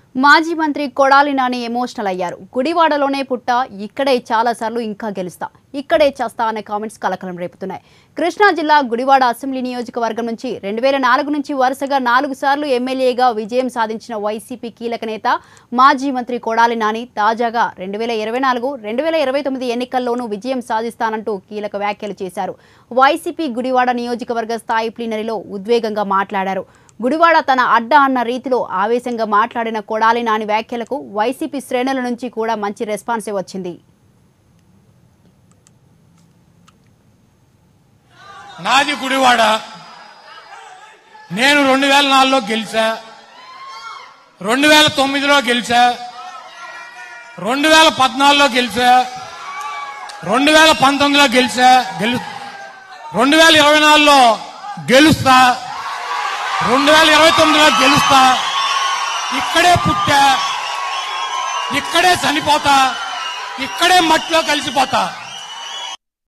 మాజీ మంత్రి కొడాలి నాని ఎమోషనల్ అయ్యారు గుడివాడలోనే పుట్ట ఇక్కడే చాలాసార్లు ఇంకా గెలుస్తా ఇక్కడే చేస్తా అనే కామెంట్స్ కలకలం రేపుతున్నాయి కృష్ణా జిల్లా గుడివాడ అసెంబ్లీ నియోజకవర్గం నుంచి రెండు వేల నాలుగు నుంచి వరుసగా నాలుగు సార్లు ఎమ్మెల్యేగా విజయం సాధించిన వైసీపీ కీలక నేత మాజీ మంత్రి కొడాలి నాని తాజాగా రెండు వేల ఇరవై నాలుగు రెండు వేల ఇరవై తొమ్మిది ఎన్నికల్లోనూ విజయం సాధిస్తానంటూ కీలక వ్యాఖ్యలు చేశారు వైసీపీ గుడివాడ నియోజకవర్గ స్థాయి ప్లీనరీలో ఉద్వేగంగా మాట్లాడారు గుడివాడ తన అడ్డ అన్న రీతిలో ఆవేశంగా మాట్లాడిన కొడాలి నాని వ్యాఖ్యలకు వైసీపీ శ్రేణుల నుంచి కూడా మంచి రెస్పాన్సే వచ్చింది నాది గుడివాడ నేను రెండు వేల నాలుగులో గెలిచా రెండు వేల తొమ్మిదిలో గెలిచా రెండు వేల పద్నాలుగులో గెలిచా రెండు వేల పంతొమ్మిదిలో గెలిచా గెలు రెండు వేల ఇరవై నాలుగులో గెలుస్తా రెండు వేల ఇరవై తొమ్మిదిలో గెలుస్తా ఇక్కడే పుట్టా ఇక్కడే చనిపోతా ఇక్కడే మట్టిలో కలిసిపోతా